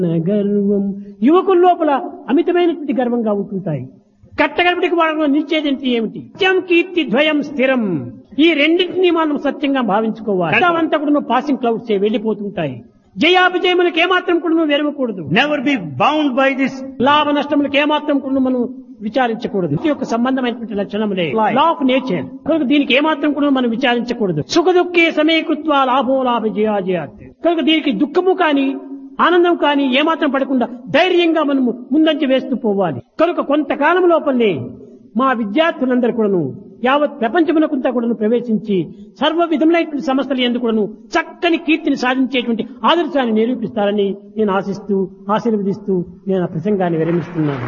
గర్వం యువకుల లోపల అమితమైనటువంటి గర్వంగా ఉంటుంటాయి కట్టగడపటికి వాళ్ళలో నిలిచేదంటే ఏమిటి సత్యం కీర్తి ద్వయం స్థిరం ఈ రెండింటినీ మనం సత్యంగా భావించుకోవాలి అంతా కూడా పాసింగ్ క్లౌడ్స్ వెళ్ళిపోతుంటాయి జయాభిజయములకు ఏమాత్రం కూడా నువ్వు వెరవకూడదు Never be bound by this. లాభ నష్టములకు ఏమాత్రం కూడా మనం విచారించకూడదు ఇది యొక్క సంబంధమైనటువంటి లక్షణములే Life. లా ఆఫ్ నేచర్ కనుక దీనికి ఏమాత్రం కూడా మనం విచారించకూడదు సుఖ దుఃఖే సమీకృత్వ లాభో లాభ జయాజయాత్ కనుక దీనికి దుఃఖము కానీ ఆనందం కానీ ఏమాత్రం పడకుండా ధైర్యంగా మనము ముందంచి వేస్తూ పోవాలి కనుక కొంతకాలం లోపలనే మా విద్యార్థులందరూ కూడాను యావత్ ప్రపంచమునకుంతా కూడాను ప్రవేశించి సర్వ విధములైనటువంటి సమస్యలు ఎందుకు కూడాను చక్కని కీర్తిని సాధించేటువంటి ఆదర్శాన్ని నిరూపిస్తారని నేను ఆశిస్తూ ఆశీర్వదిస్తూ నేను ఆ ప్రసంగాన్ని విరమిస్తున్నాను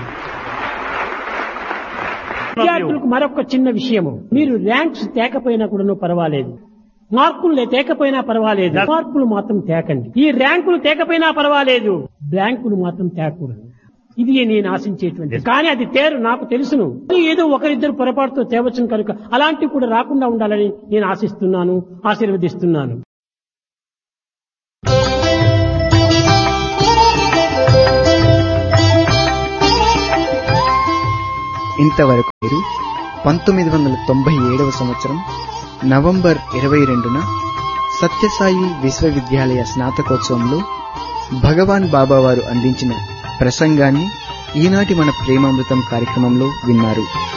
విద్యార్థులకు మరొక చిన్న విషయము మీరు ర్యాంక్స్ తేకపోయినా కూడా పర్వాలేదు మార్కులు లే- తేకపోయినా పర్వాలేదు మార్కులు మాత్రం తేకండి ఈ ర్యాంకులు తేకపోయినా పర్వాలేదు బ్యాంకులు మాత్రం తేకూడదు ఇది నేను ఆశించేటువంటి కానీ అది తేరు నాకు తెలుసును ఏదో ఒకరిద్దరు పొరపాటుతో తేవచ్చును కనుక అలాంటివి కూడా రాకుండా ఉండాలని నేను ఆశిస్తున్నాను ఆశీర్వదిస్తున్నాను ఇంతవరకు మీరు పంతొమ్మిది వందల తొంభై ఏడవ సంవత్సరం నవంబర్ ఇరవై రెండున సత్యసాయి విశ్వవిద్యాలయ స్నాతకోత్సవంలో భగవాన్ బాబా వారు అందించిన ప్రసంగాన్ని ఈనాటి మన ప్రేమామృతం కార్యక్రమంలో విన్నారు